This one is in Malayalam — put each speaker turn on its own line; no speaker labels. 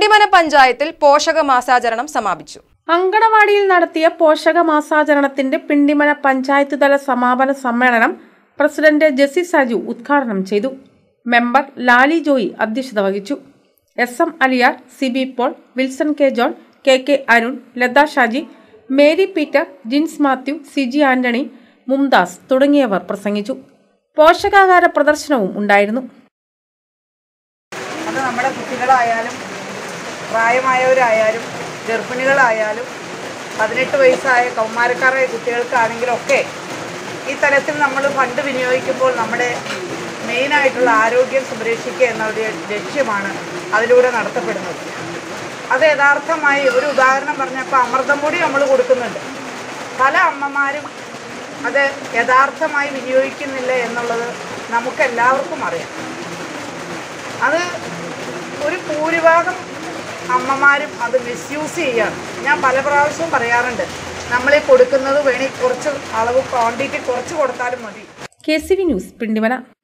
പിണ്ടിമന പഞ്ചായത്തിൽ പോഷക മാസാചരണം സമാപിച്ചു
അങ്കണവാടിയിൽ നടത്തിയ പോഷക മാസാചരണത്തിന്റെ പിണ്ടിമന പഞ്ചായത്ത് തല സമാപന സമ്മേളനം പ്രസിഡന്റ് ജെസി സാജു ഉദ്ഘാടനം ചെയ്തു മെമ്പർ ലാലി ജോയി അധ്യക്ഷത വഹിച്ചു S M Aliyar Siby Paul Wilson K John K K Arun Latha Shaji Mary Peter Jins Mathew Siji Antony Mumtaz തുടങ്ങിയവർ പ്രസംഗിച്ചു പോഷകാഹാര പ്രദർശനവും ഉണ്ടായിരുന്നു
അത് നമ്മുടെ കുട്ടികളായാലും പ്രായമായവരായാലും ഗർഭിണികളായാലും പതിനെട്ട് വയസ്സായ കൗമാരക്കാരായ കുട്ടികൾക്കാണെങ്കിലും ഒക്കെ ഈ തലത്തിൽ നമ്മൾ ഫണ്ട് വിനിയോഗിക്കുമ്പോൾ നമ്മുടെ മെയിനായിട്ടുള്ള ആരോഗ്യം സംരക്ഷിക്കുക എന്നൊരു ലക്ഷ്യമാണ് അതിലൂടെ നടത്തപ്പെടുന്നത് അത് യഥാർത്ഥമായി ഒരു ഉദാഹരണം പറഞ്ഞപ്പോൾ അമൃതം പൊടി നമ്മൾ കൊടുക്കുന്നുണ്ട് പല അമ്മമാരും അത് യഥാർത്ഥമായി വിനിയോഗിക്കുന്നില്ല എന്നുള്ളത് നമുക്കെല്ലാവർക്കും അറിയാം അത് ഒരു ഭൂരിഭാഗം അമ്മമാരും അത് മിസ്യൂസ് ചെയ്യാണ് ഞാൻ പല പ്രാവശ്യവും പറയാറുണ്ട് നമ്മളീ കൊടുക്കുന്നത് വേണി കുറച്ച് അളവ് ക്വാണ്ടിറ്റി കുറച്ച് കൊടുത്താലും മതി
K C V news Pindimana